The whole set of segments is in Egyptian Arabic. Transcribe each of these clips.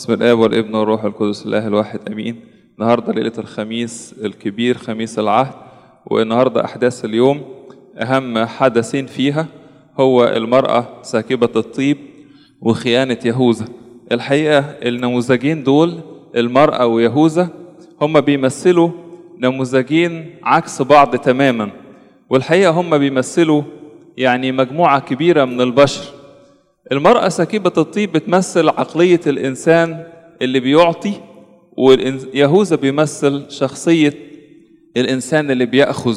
بسم الآب والابن والروح القدس الله الواحد أمين النهاردة ليلة الخميس الكبير خميس العهد والنهاردة أحداث اليوم أهم حدثين فيها هو المرأة ساكبة الطيب وخيانة يهوذا الحقيقة النموذجين دول المرأة ويهوذا هم بيمثلوا نموذجين عكس بعض تماما والحقيقة هم بيمثلوا يعني مجموعة كبيرة من البشر المرأة سكيبة الطيب بتمثل عقلية الإنسان اللي بيعطي ويهوذا بيمثل شخصية الإنسان اللي بيأخذ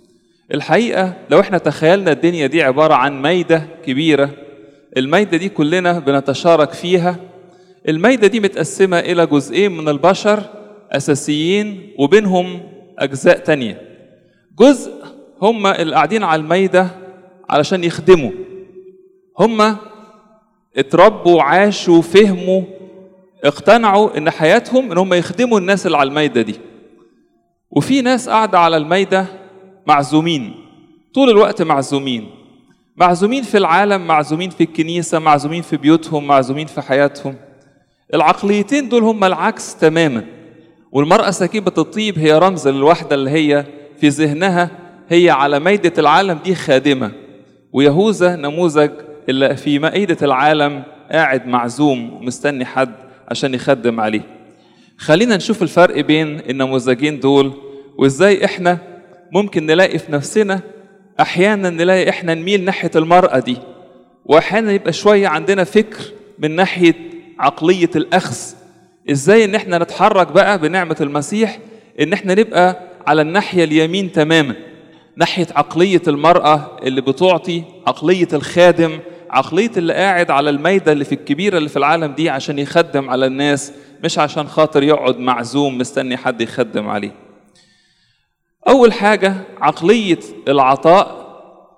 الحقيقة لو احنا تخيلنا الدنيا دي عبارة عن ميدة كبيرة الميدة دي كلنا بنتشارك فيها الميدة دي متقسمة إلى جزئين من البشر أساسيين وبينهم أجزاء تانية جزء هم اللي قاعدين على الميدة علشان يخدموا هم اتربوا عاشوا فهموا اقتنعوا ان حياتهم ان هم يخدموا الناس اللي على الميدة دي وفي ناس قاعدة على الميدة معزومين طول الوقت معزومين معزومين في العالم معزومين في الكنيسة معزومين في بيوتهم معزومين في حياتهم العقليتين دول هم العكس تماما والمرأة سكيبة الطيب هي رمز للوحدة اللي هي في ذهنها هي على ميدة العالم دي خادمة ويهوذا نموذج اللي في مائدة العالم قاعد معزوم ومستني حد عشان يخدم عليه خلينا نشوف الفرق بين النموذجين دول وازاي احنا ممكن نلاقي في نفسنا احيانا نلاقي احنا نميل ناحية المرأة دي واحيانا يبقى شوية عندنا فكر من ناحية عقلية الأخذ ازاي ان احنا نتحرك بقى بنعمة المسيح ان احنا نبقى على الناحية اليمين تماما ناحية عقلية المرأة اللي بتعطي عقلية الخادم عقلية اللي قاعد على الميدة اللي في الكبيرة اللي في العالم دي عشان يخدم على الناس مش عشان خاطر يقعد معزوم مستني حد يخدم عليه أول حاجة عقلية العطاء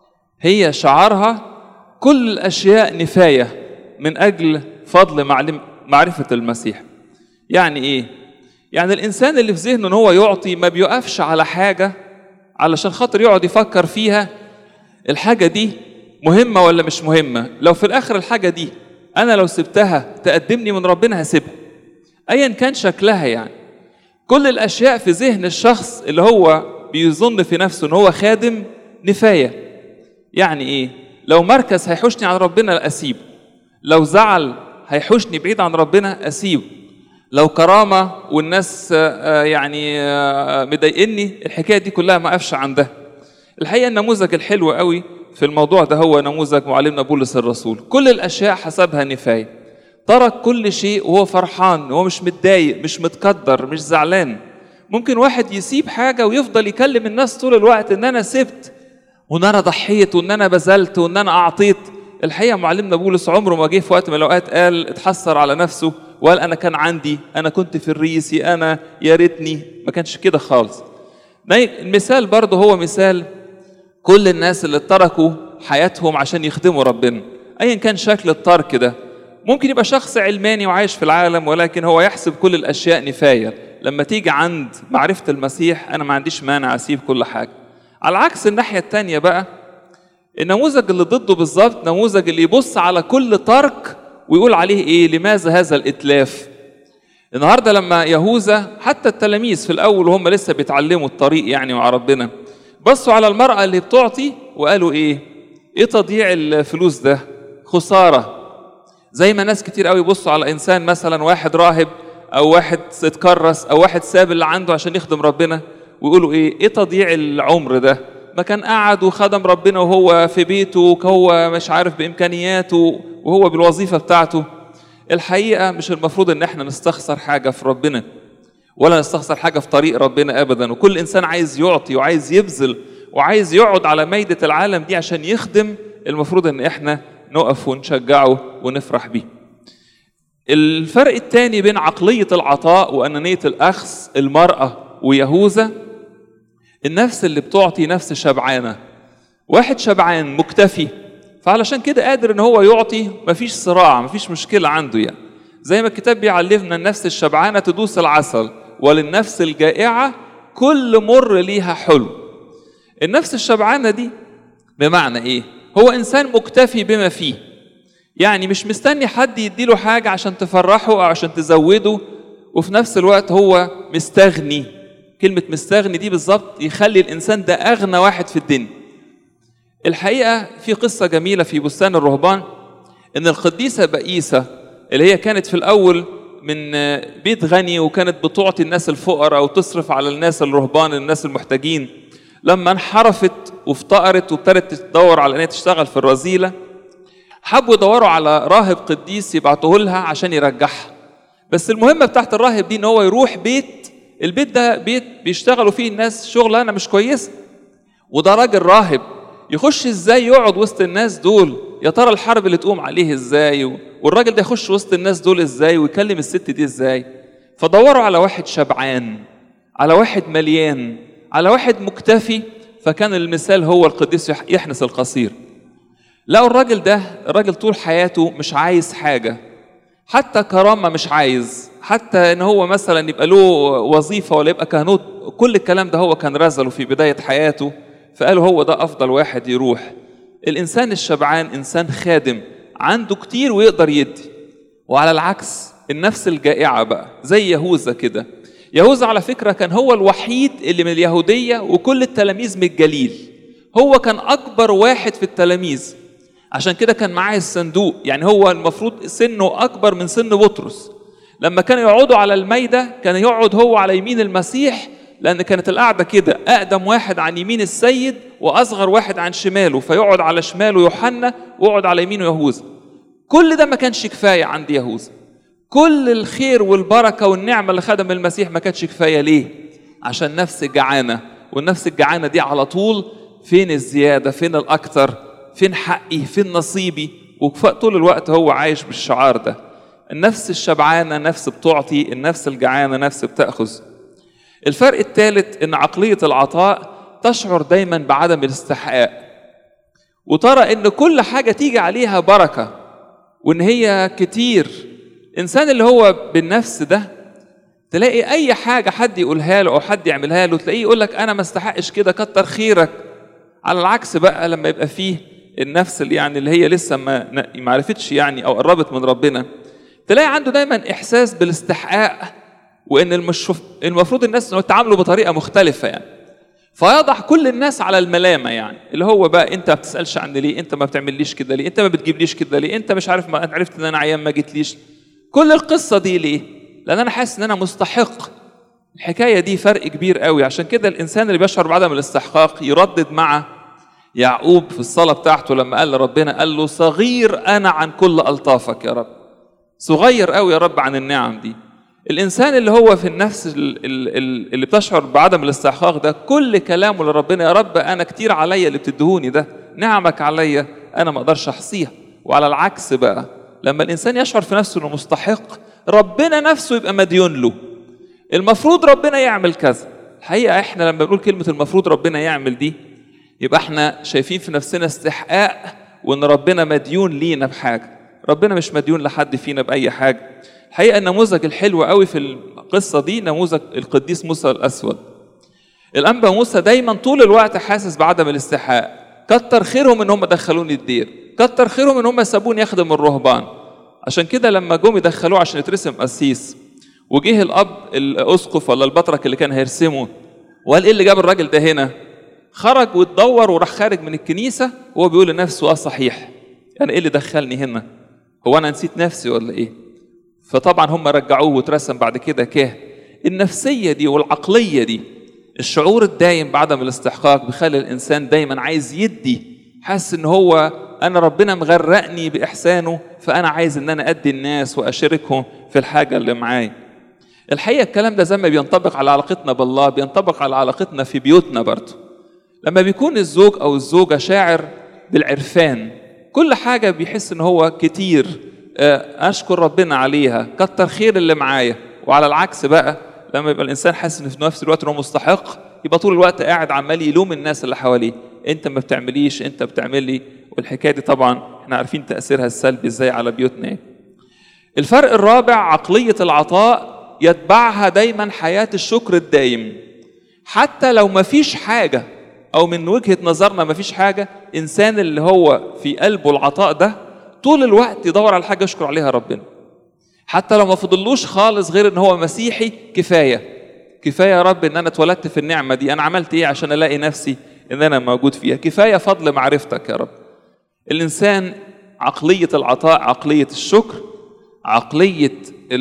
هي شعارها كل الأشياء نفاية من أجل فضل معلم معرفة المسيح يعني إيه؟ يعني الإنسان اللي في ذهنه إن هو يعطي ما بيقفش على حاجة علشان خاطر يقعد يفكر فيها الحاجة دي مهمة ولا مش مهمة لو في الآخر الحاجة دي أنا لو سبتها تقدمني من ربنا هسيبها أيا كان شكلها يعني كل الأشياء في ذهن الشخص اللي هو بيظن في نفسه إن هو خادم نفاية يعني إيه لو مركز هيحوشني عن ربنا أسيبه لو زعل هيحوشني بعيد عن ربنا أسيبه لو كرامة والناس يعني مضايقني الحكاية دي كلها ما أقفش عندها الحقيقة النموذج الحلو قوي في الموضوع ده هو نموذج معلمنا بولس الرسول كل الأشياء حسبها نفاية ترك كل شيء وهو فرحان وهو مش متضايق مش متقدر مش زعلان ممكن واحد يسيب حاجة ويفضل يكلم الناس طول الوقت إن أنا سبت وإن أنا ضحيت وإن أنا بذلت وإن أنا أعطيت الحقيقة معلمنا بولس عمره ما جه في وقت من الأوقات قال اتحسر على نفسه وقال أنا كان عندي أنا كنت في الريسي أنا يا ريتني ما كانش كده خالص المثال برضه هو مثال كل الناس اللي تركوا حياتهم عشان يخدموا ربنا ايا كان شكل الترك ده ممكن يبقى شخص علماني وعايش في العالم ولكن هو يحسب كل الاشياء نفايه لما تيجي عند معرفه المسيح انا ما عنديش مانع اسيب كل حاجه على عكس الناحيه التانية بقى النموذج اللي ضده بالظبط نموذج اللي يبص على كل ترك ويقول عليه ايه لماذا هذا الاتلاف النهارده لما يهوذا حتى التلاميذ في الاول وهم لسه بيتعلموا الطريق يعني مع ربنا بصوا على المرأة اللي بتعطي وقالوا إيه؟ إيه تضييع الفلوس ده؟ خسارة. زي ما ناس كتير قوي يبصوا على إنسان مثلا واحد راهب أو واحد اتكرس أو واحد ساب اللي عنده عشان يخدم ربنا ويقولوا إيه؟ إيه تضييع العمر ده؟ ما كان قعد وخدم ربنا وهو في بيته وهو مش عارف بإمكانياته وهو بالوظيفة بتاعته. الحقيقة مش المفروض إن إحنا نستخسر حاجة في ربنا. ولا نستخسر حاجة في طريق ربنا أبدا وكل إنسان عايز يعطي وعايز يبذل وعايز يقعد على ميدة العالم دي عشان يخدم المفروض إن إحنا نقف ونشجعه ونفرح بيه الفرق الثاني بين عقلية العطاء وأنانية الأخذ المرأة ويهوذا النفس اللي بتعطي نفس شبعانة واحد شبعان مكتفي فعلشان كده قادر ان هو يعطي مفيش صراع مفيش مشكلة عنده يعني زي ما الكتاب بيعلمنا النفس الشبعانة تدوس العسل وللنفس الجائعة كل مر ليها حلو النفس الشبعانة دي بمعنى ايه هو انسان مكتفي بما فيه يعني مش مستني حد يديله حاجة عشان تفرحه أو عشان تزوده وفي نفس الوقت هو مستغني كلمة مستغني دي بالظبط يخلي الإنسان ده أغنى واحد في الدنيا الحقيقة في قصة جميلة في بستان الرهبان إن القديسة بئيسة اللي هي كانت في الأول من بيت غني وكانت بتعطي الناس الفقراء وتصرف على الناس الرهبان الناس المحتاجين لما انحرفت وافتقرت وابتدت تدور على ان هي تشتغل في الرذيله حبوا يدوروا على راهب قديس يبعتوه لها عشان يرجعها بس المهمه بتاعت الراهب دي ان هو يروح بيت البيت ده بيت بيشتغلوا فيه الناس شغلانه مش كويسه وده راجل راهب يخش ازاي يقعد وسط الناس دول يا ترى الحرب اللي تقوم عليه ازاي والراجل ده يخش وسط الناس دول ازاي ويكلم الست دي ازاي فدوروا على واحد شبعان على واحد مليان على واحد مكتفي فكان المثال هو القديس يحنس القصير لقوا الراجل ده الراجل طول حياته مش عايز حاجة حتى كرامة مش عايز حتى ان هو مثلا يبقى له وظيفة ولا يبقى كهنوت كل الكلام ده هو كان رزله في بداية حياته فقالوا هو ده أفضل واحد يروح الإنسان الشبعان إنسان خادم عنده كتير ويقدر يدي وعلى العكس النفس الجائعة بقى زي يهوذا كده يهوذا على فكرة كان هو الوحيد اللي من اليهودية وكل التلاميذ من الجليل هو كان أكبر واحد في التلاميذ عشان كده كان معاه الصندوق يعني هو المفروض سنه أكبر من سن بطرس لما كانوا يقعدوا على الميدة كان يقعد هو على يمين المسيح لأن كانت القعدة كده أقدم واحد عن يمين السيد وأصغر واحد عن شماله فيقعد على شماله يوحنا ويقعد على يمينه يهوذا كل ده ما كانش كفاية عند يهوذا كل الخير والبركة والنعمة اللي خدم المسيح ما كانتش كفاية ليه؟ عشان نفس جعانة والنفس الجعانة دي على طول فين الزيادة فين الأكتر فين حقي فين نصيبي وطول الوقت هو عايش بالشعار ده النفس الشبعانة نفس بتعطي النفس الجعانة نفس بتأخذ الفرق الثالث ان عقلية العطاء تشعر دايما بعدم الاستحقاق وترى ان كل حاجة تيجي عليها بركة وان هي كتير الانسان اللي هو بالنفس ده تلاقي اي حاجة حد يقولها له او حد يعملها له تلاقيه يقول لك انا ما استحقش كده كتر خيرك على العكس بقى لما يبقى فيه النفس اللي يعني اللي هي لسه ما ما عرفتش يعني او قربت من ربنا تلاقي عنده دايما احساس بالاستحقاق وان المشف... المفروض الناس يتعاملوا بطريقه مختلفه يعني فيضع كل الناس على الملامه يعني اللي هو بقى انت ما بتسالش عني ليه انت ما بتعمليش كده ليه انت ما بتجيبليش كده ليه انت مش عارف ما عرفت ان انا عيان ما جيتليش كل القصه دي ليه لان انا حاسس ان انا مستحق الحكايه دي فرق كبير قوي عشان كده الانسان اللي بيشعر بعدم الاستحقاق يردد مع يعقوب في الصلاه بتاعته لما قال لربنا قال له صغير انا عن كل الطافك يا رب صغير قوي يا رب عن النعم دي الانسان اللي هو في النفس اللي بتشعر بعدم الاستحقاق ده كل كلامه لربنا يا رب انا كتير عليا اللي بتدهوني ده نعمك عليا انا ما اقدرش احصيها وعلى العكس بقى لما الانسان يشعر في نفسه انه مستحق ربنا نفسه يبقى مديون له المفروض ربنا يعمل كذا الحقيقه احنا لما بنقول كلمه المفروض ربنا يعمل دي يبقى احنا شايفين في نفسنا استحقاق وان ربنا مديون لينا بحاجه ربنا مش مديون لحد فينا باي حاجه الحقيقه النموذج الحلو قوي في القصه دي نموذج القديس موسى الاسود الانبا موسى دايما طول الوقت حاسس بعدم الاستحقاق كتر خيرهم ان هم دخلوني الدير كتر خيرهم ان هم سابوني اخدم الرهبان عشان كده لما جم يدخلوه عشان يترسم قسيس وجه الاب الاسقف ولا البطرك اللي كان هيرسمه وقال ايه اللي جاب الراجل ده هنا خرج واتدور وراح خارج من الكنيسه وهو بيقول لنفسه اه صحيح يعني ايه اللي دخلني هنا هو انا نسيت نفسي ولا ايه فطبعا هم رجعوه واترسم بعد كده كاهن النفسيه دي والعقليه دي الشعور الدايم بعدم الاستحقاق بيخلي الانسان دايما عايز يدي حاسس ان هو انا ربنا مغرقني باحسانه فانا عايز ان انا ادي الناس واشاركهم في الحاجه اللي معايا الحقيقه الكلام ده زي ما بينطبق على علاقتنا بالله بينطبق على علاقتنا في بيوتنا برضه لما بيكون الزوج او الزوجه شاعر بالعرفان كل حاجه بيحس ان هو كتير اشكر ربنا عليها كتر خير اللي معايا وعلى العكس بقى لما يبقى الانسان حاسس ان في نفس الوقت انه مستحق يبقى طول الوقت قاعد عمال يلوم الناس اللي حواليه انت ما بتعمليش انت بتعملي والحكايه دي طبعا احنا عارفين تاثيرها السلبي ازاي على بيوتنا الفرق الرابع عقليه العطاء يتبعها دايما حياه الشكر الدايم حتى لو ما فيش حاجه او من وجهه نظرنا ما فيش حاجه انسان اللي هو في قلبه العطاء ده طول الوقت يدور على حاجه يشكر عليها ربنا حتى لو ما فضلوش خالص غير ان هو مسيحي كفايه كفايه يا رب ان انا اتولدت في النعمه دي انا عملت ايه عشان الاقي نفسي ان انا موجود فيها كفايه فضل معرفتك يا رب الانسان عقليه العطاء عقليه الشكر عقليه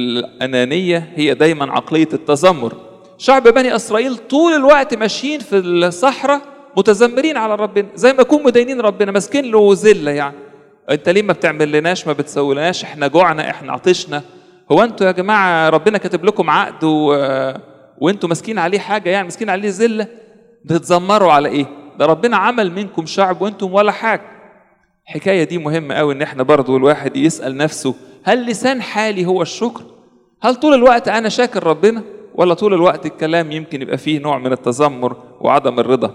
الانانيه هي دايما عقليه التذمر شعب بني اسرائيل طول الوقت ماشيين في الصحراء متذمرين على ربنا زي ما يكون مدينين ربنا ماسكين له ذله يعني انت ليه ما بتعمل لناش ما بتسوي احنا جوعنا احنا عطشنا هو انتوا يا جماعه ربنا كاتب لكم عقد و... وانتوا ماسكين عليه حاجه يعني ماسكين عليه ذله بتتذمروا على ايه ده ربنا عمل منكم شعب وانتم ولا حاجه الحكايه دي مهمه قوي ان احنا برضو الواحد يسال نفسه هل لسان حالي هو الشكر هل طول الوقت انا شاكر ربنا ولا طول الوقت الكلام يمكن يبقى فيه نوع من التذمر وعدم الرضا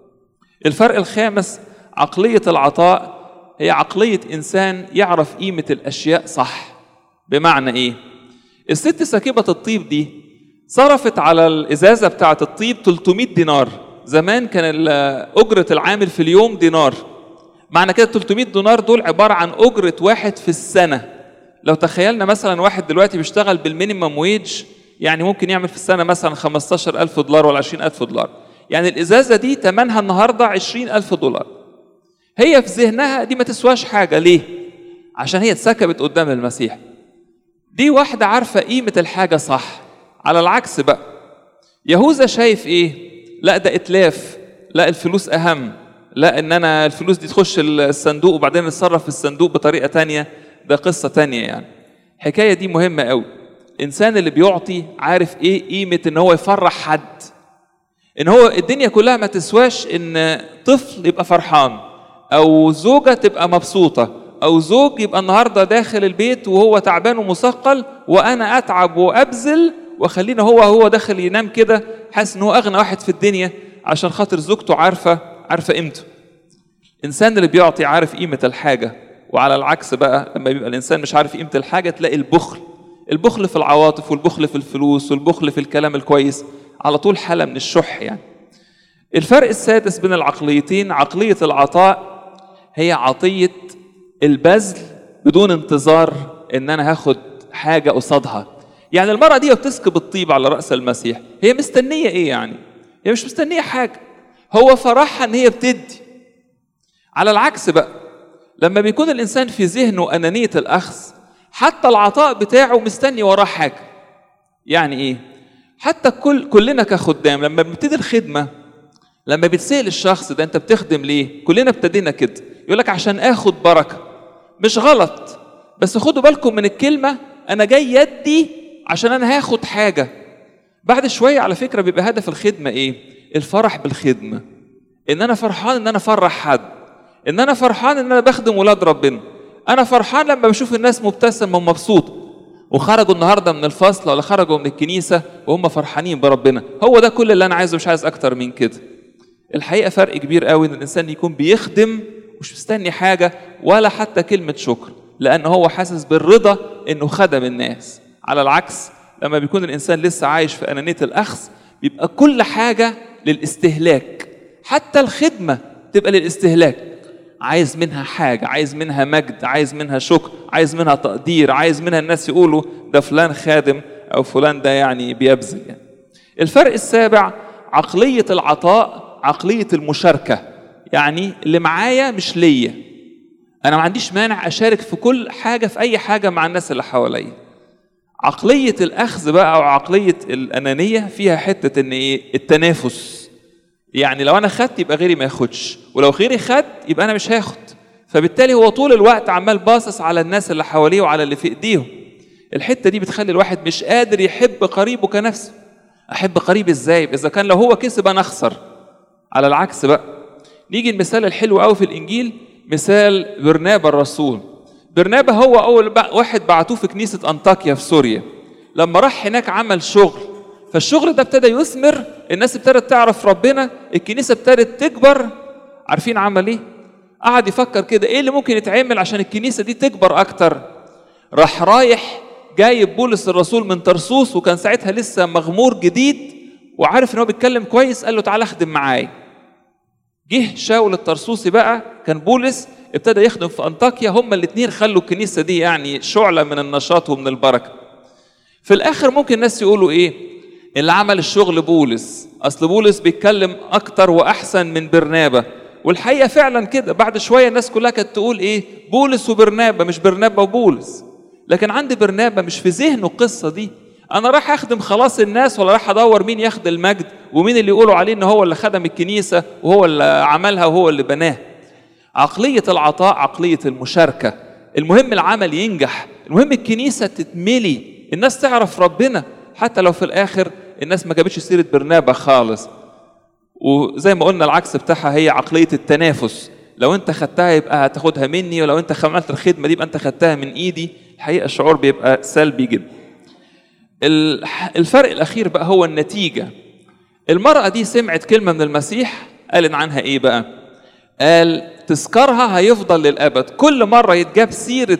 الفرق الخامس عقليه العطاء هي عقليه انسان يعرف قيمه الاشياء صح بمعنى ايه الست سكيبه الطيب دي صرفت على الازازه بتاعه الطيب 300 دينار زمان كان اجره العامل في اليوم دينار معنى كده 300 دينار دول عباره عن اجره واحد في السنه لو تخيلنا مثلا واحد دلوقتي بيشتغل بالمينيمم ويج يعني ممكن يعمل في السنه مثلا 15000 دولار ولا 20000 دولار يعني الازازه دي ثمنها النهارده 20000 دولار هي في ذهنها دي ما تسواش حاجه ليه عشان هي اتسكبت قدام المسيح دي واحده عارفه قيمه الحاجه صح على العكس بقى يهوذا شايف ايه لا ده اتلاف لا الفلوس اهم لا ان انا الفلوس دي تخش الصندوق وبعدين نتصرف في الصندوق بطريقه تانية ده قصه تانية يعني الحكايه دي مهمه قوي الانسان اللي بيعطي عارف ايه قيمه ان هو يفرح حد ان هو الدنيا كلها ما تسواش ان طفل يبقى فرحان او زوجه تبقى مبسوطه او زوج يبقى النهارده داخل البيت وهو تعبان ومثقل وانا اتعب وابذل وخلينا هو هو داخل ينام كده حاسس ان هو اغنى واحد في الدنيا عشان خاطر زوجته عارفه عارفه قيمته الانسان اللي بيعطي عارف قيمه الحاجه وعلى العكس بقى لما بيبقى الانسان مش عارف قيمه الحاجه تلاقي البخل البخل في العواطف والبخل في الفلوس والبخل في الكلام الكويس على طول حاله من الشح يعني الفرق السادس بين العقليتين عقليه العطاء هي عطيه البذل بدون انتظار ان انا هاخد حاجه قصادها يعني المرأة دي بتسكب الطيب على رأس المسيح هي مستنية ايه يعني هي مش مستنية حاجة هو فرحها ان هي بتدي على العكس بقى لما بيكون الانسان في ذهنه انانية الاخذ حتى العطاء بتاعه مستني وراه حاجة يعني ايه حتى كل كلنا كخدام لما بنبتدي الخدمة لما بتسأل الشخص ده انت بتخدم ليه كلنا ابتدينا كده يقول لك عشان اخد بركة مش غلط بس خدوا بالكم من الكلمة انا جاي يدي عشان انا هاخد حاجه بعد شويه على فكره بيبقى هدف الخدمه ايه الفرح بالخدمه ان انا فرحان ان انا افرح حد ان انا فرحان ان انا بخدم ولاد ربنا انا فرحان لما بشوف الناس مبتسم ومبسوط وخرجوا النهارده من الفصل ولا خرجوا من الكنيسه وهم فرحانين بربنا هو ده كل اللي انا عايزه مش عايز اكتر من كده الحقيقه فرق كبير قوي ان الانسان يكون بيخدم مش مستني حاجه ولا حتى كلمه شكر لان هو حاسس بالرضا انه خدم الناس على العكس لما بيكون الانسان لسه عايش في انانيه الاخذ بيبقى كل حاجه للاستهلاك حتى الخدمه تبقى للاستهلاك عايز منها حاجه عايز منها مجد عايز منها شكر عايز منها تقدير عايز منها الناس يقولوا ده فلان خادم او فلان ده يعني بيبذل يعني. الفرق السابع عقليه العطاء عقليه المشاركه يعني اللي معايا مش ليا انا ما عنديش مانع اشارك في كل حاجه في اي حاجه مع الناس اللي حواليا عقلية الأخذ بقى أو عقلية الأنانية فيها حتة إن إيه التنافس يعني لو أنا خدت يبقى غيري ما ياخدش ولو غيري خد يبقى أنا مش هاخد فبالتالي هو طول الوقت عمال باصص على الناس اللي حواليه وعلى اللي في إيديهم الحتة دي بتخلي الواحد مش قادر يحب قريبه كنفسه أحب قريبي إزاي إذا كان لو هو كسب أنا أخسر على العكس بقى نيجي المثال الحلو قوي في الإنجيل مثال برنابا الرسول برنابا هو اول واحد بعتوه في كنيسه انطاكيا في سوريا لما راح هناك عمل شغل فالشغل ده ابتدى يثمر الناس ابتدت تعرف ربنا الكنيسه ابتدت تكبر عارفين عمل ايه قعد يفكر كده ايه اللي ممكن يتعمل عشان الكنيسه دي تكبر اكتر راح رايح جايب بولس الرسول من طرسوس وكان ساعتها لسه مغمور جديد وعارف ان هو بيتكلم كويس قال له تعالى اخدم معايا جه شاول الطرسوسي بقى كان بولس ابتدى يخدم في انطاكيا هما الاثنين خلوا الكنيسه دي يعني شعله من النشاط ومن البركه في الاخر ممكن الناس يقولوا ايه اللي عمل الشغل بولس اصل بولس بيتكلم اكتر واحسن من برنابا والحقيقه فعلا كده بعد شويه الناس كلها كانت تقول ايه بولس وبرنابا مش برنابا وبولس لكن عند برنابا مش في ذهنه القصه دي انا راح اخدم خلاص الناس ولا راح ادور مين ياخد المجد ومين اللي يقولوا عليه ان هو اللي خدم الكنيسه وهو اللي عملها وهو اللي بناها عقليه العطاء عقليه المشاركه المهم العمل ينجح المهم الكنيسه تتملي الناس تعرف ربنا حتى لو في الاخر الناس ما جابتش سيره برنابا خالص وزي ما قلنا العكس بتاعها هي عقليه التنافس لو انت خدتها يبقى هتاخدها مني ولو انت عملت الخدمه دي يبقى انت خدتها من ايدي الحقيقه الشعور بيبقى سلبي جدا الفرق الاخير بقى هو النتيجه المراه دي سمعت كلمه من المسيح قال عنها ايه بقى قال تذكارها هيفضل للابد كل مره يتجاب سيره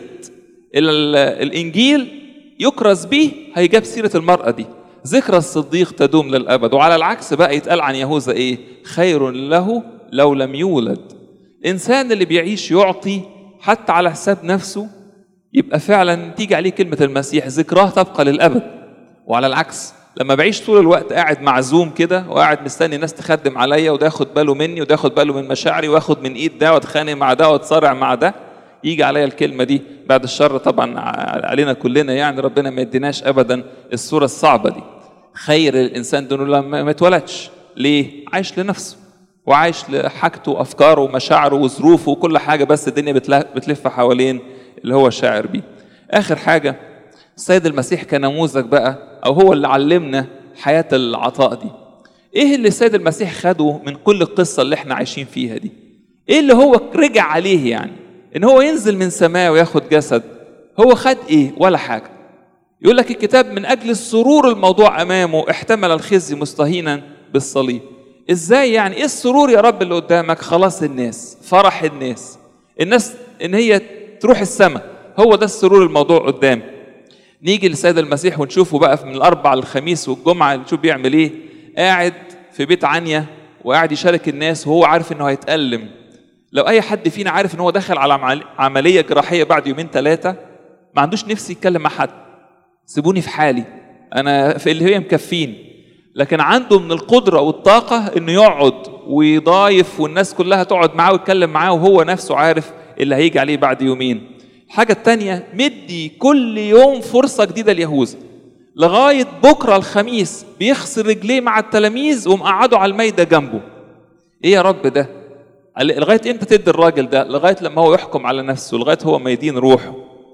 الانجيل يكرز به هيجاب سيره المراه دي ذكرى الصديق تدوم للابد وعلى العكس بقى يتقال عن يهوذا ايه خير له لو لم يولد الانسان اللي بيعيش يعطي حتى على حساب نفسه يبقى فعلا تيجي عليه كلمه المسيح ذكراه تبقى للابد وعلى العكس لما بعيش طول الوقت قاعد معزوم كده وقاعد مستني الناس تخدم عليا وده ياخد باله مني وده ياخد باله من مشاعري واخد من ايد ده واتخانق مع ده واتصارع مع ده يجي عليا الكلمه دي بعد الشر طبعا علينا كلنا يعني ربنا ما يديناش ابدا الصوره الصعبه دي خير الانسان دون لما ما اتولدش ليه عايش لنفسه وعايش لحاجته وافكاره ومشاعره وظروفه وكل حاجه بس الدنيا بتلف حوالين اللي هو شاعر بيه اخر حاجه السيد المسيح كنموذج بقى او هو اللي علمنا حياه العطاء دي ايه اللي السيد المسيح خده من كل القصه اللي احنا عايشين فيها دي ايه اللي هو رجع عليه يعني ان هو ينزل من سماء وياخد جسد هو خد ايه ولا حاجه يقول لك الكتاب من اجل السرور الموضوع امامه احتمل الخزي مستهينا بالصليب ازاي يعني ايه السرور يا رب اللي قدامك خلاص الناس فرح الناس الناس ان هي تروح السماء هو ده السرور الموضوع قدام نيجي للسيد المسيح ونشوفه بقى من الاربع للخميس والجمعه نشوف بيعمل ايه قاعد في بيت عنيا وقاعد يشارك الناس وهو عارف انه هيتألم لو اي حد فينا عارف ان هو دخل على عمليه جراحيه بعد يومين ثلاثه ما عندوش نفس يتكلم مع حد سيبوني في حالي انا في اللي هي مكفين لكن عنده من القدره والطاقه انه يقعد ويضايف والناس كلها تقعد معاه ويتكلم معاه وهو نفسه عارف اللي هيجي عليه بعد يومين الحاجه الثانيه مدي كل يوم فرصه جديده ليهوذا لغايه بكره الخميس بيغسل رجليه مع التلاميذ ومقعده على الميده جنبه ايه يا رب ده لغايه امتى تدي الراجل ده لغايه لما هو يحكم على نفسه لغايه هو ما يدين روحه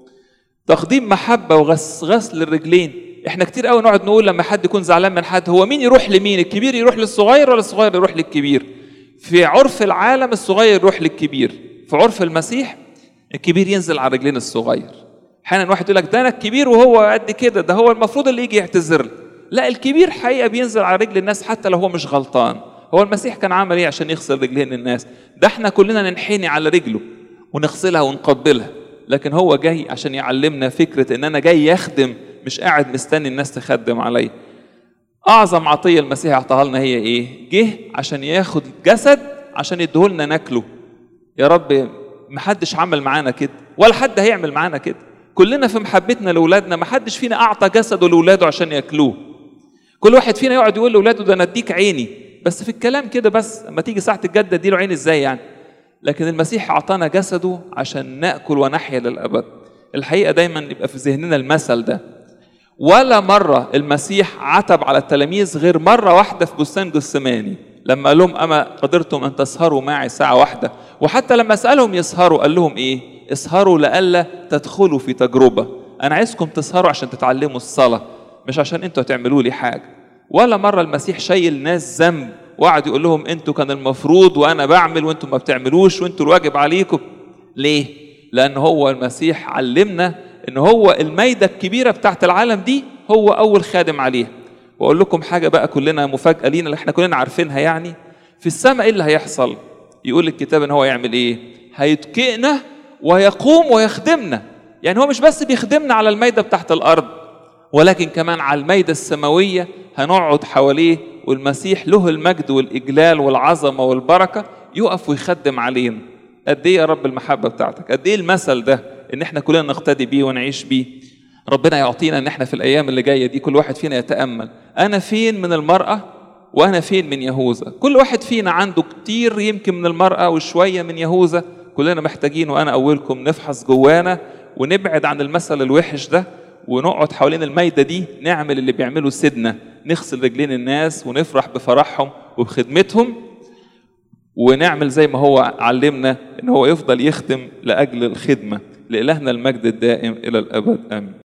تقديم محبه وغسل الرجلين احنا كتير قوي نقعد نقول لما حد يكون زعلان من حد هو مين يروح لمين الكبير يروح للصغير ولا الصغير يروح للكبير في عرف العالم الصغير يروح للكبير في عرف المسيح الكبير ينزل على رجلين الصغير احيانا واحد يقول لك ده انا الكبير وهو قد كده ده هو المفروض اللي يجي يعتذر لي لا الكبير حقيقه بينزل على رجل الناس حتى لو هو مش غلطان هو المسيح كان عمل ايه عشان يغسل رجلين الناس ده احنا كلنا ننحني على رجله ونغسلها ونقبلها لكن هو جاي عشان يعلمنا فكره ان انا جاي يخدم مش قاعد مستني الناس تخدم عليا اعظم عطيه المسيح اعطاها لنا هي ايه جه عشان ياخد جسد عشان يديهولنا ناكله يا رب محدش عمل معانا كده ولا حد هيعمل معانا كده كلنا في محبتنا لاولادنا محدش فينا اعطى جسده لاولاده عشان ياكلوه كل واحد فينا يقعد يقول لاولاده ده انا اديك عيني بس في الكلام كده بس اما تيجي ساعه الجد اديله عين ازاي يعني لكن المسيح اعطانا جسده عشان ناكل ونحيا للابد الحقيقه دايما يبقى في ذهننا المثل ده ولا مره المسيح عتب على التلاميذ غير مره واحده في بستان جثماني لما قال لهم اما قدرتم ان تسهروا معي ساعه واحده وحتى لما سالهم يسهروا قال لهم ايه اسهروا لئلا تدخلوا في تجربه انا عايزكم تسهروا عشان تتعلموا الصلاه مش عشان انتوا تعملوا لي حاجه ولا مره المسيح شايل ناس ذنب وقعد يقول لهم انتوا كان المفروض وانا بعمل وانتوا ما بتعملوش وانتوا الواجب عليكم ليه لان هو المسيح علمنا ان هو الميده الكبيره بتاعت العالم دي هو اول خادم عليها واقول لكم حاجه بقى كلنا مفاجاه لينا اللي احنا كلنا عارفينها يعني في السماء ايه اللي هيحصل يقول الكتاب ان هو يعمل ايه هيتكئنا ويقوم ويخدمنا يعني هو مش بس بيخدمنا على الميده بتاعت الارض ولكن كمان على الميده السماويه هنقعد حواليه والمسيح له المجد والاجلال والعظمه والبركه يقف ويخدم علينا قد ايه يا رب المحبه بتاعتك قد ايه المثل ده ان احنا كلنا نقتدي بيه ونعيش بيه ربنا يعطينا ان احنا في الايام اللي جايه دي كل واحد فينا يتامل انا فين من المراه وانا فين من يهوذا كل واحد فينا عنده كتير يمكن من المراه وشويه من يهوذا كلنا محتاجين وانا اولكم نفحص جوانا ونبعد عن المثل الوحش ده ونقعد حوالين المايده دي نعمل اللي بيعمله سيدنا نغسل رجلين الناس ونفرح بفرحهم وبخدمتهم ونعمل زي ما هو علمنا ان هو يفضل يخدم لاجل الخدمه لالهنا المجد الدائم الى الابد امين